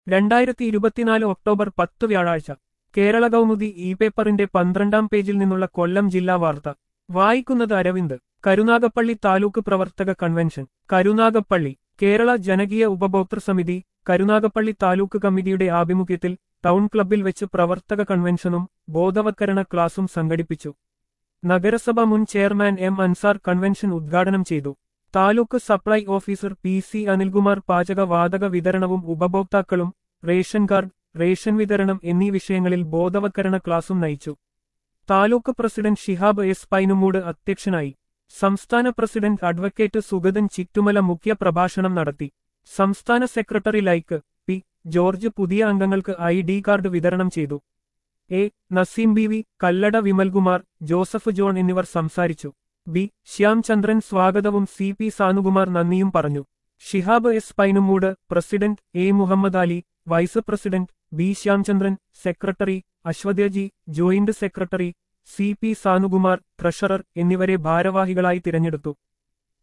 രണ്ടായിരത്തി ഇരുപത്തിനാല് ഒക്ടോബർ പത്ത് വ്യാഴാഴ്ച കേരള കൗമുദി ഇ പേപ്പറിന്റെ പന്ത്രണ്ടാം പേജിൽ നിന്നുള്ള കൊല്ലം ജില്ലാ വാർത്ത വായിക്കുന്നത് അരവിന്ദ് കരുനാഗപ്പള്ളി താലൂക്ക് പ്രവർത്തക കൺവെൻഷൻ കരുനാഗപ്പള്ളി കേരള ജനകീയ ഉപഭോക്തൃ സമിതി കരുനാഗപ്പള്ളി താലൂക്ക് കമ്മിറ്റിയുടെ ആഭിമുഖ്യത്തിൽ ടൗൺ ക്ലബ്ബിൽ വെച്ച് പ്രവർത്തക കൺവെൻഷനും ബോധവത്കരണ ക്ലാസും സംഘടിപ്പിച്ചു നഗരസഭ മുൻ ചെയർമാൻ എം അൻസാർ കൺവെൻഷൻ ഉദ്ഘാടനം ചെയ്തു taluk supply officer P C Anilkumar പാചക വാതക വിതരണവും ഉപഭോക്താക്കളും റേഷൻ കാർഡ് റേഷൻ വിതരണം എന്നീ വിഷയങ്ങളിൽ ബോധവത്കരണ ക്ലാസും നയിച്ചു താലൂക്ക് പ്രസിഡന്റ് ഷിഹാബ് എസ് പൈനുമൂട് അധ്യക്ഷനായി സംസ്ഥാന പ്രസിഡന്റ് അഡ്വക്കേറ്റ് സുഗതൻ ചിറ്റുമല മുഖ്യ പ്രഭാഷണം നടത്തി സംസ്ഥാന സെക്രട്ടറി ലൈക്ക് പി ജോർജ് പുതിയ അംഗങ്ങൾക്ക് ഐ ഡി കാർഡ് വിതരണം ചെയ്തു A Naseem B V Kallada Vimalkumar Joseph John എന്നിവർ സംസാരിച്ചു ബി ശ്യാംചന്ദ്രൻ സ്വാഗതവും സി പി സാനുകുമാർ നന്ദിയും പറഞ്ഞു Shihab S Painumoodu president A Muhammad Ali vice president B Shyamchandran secretary Aswathyji joint secretary C P Sanukumar treasurer എന്നിവരെ ഭാരവാഹികളായി തിരഞ്ഞെടുത്തു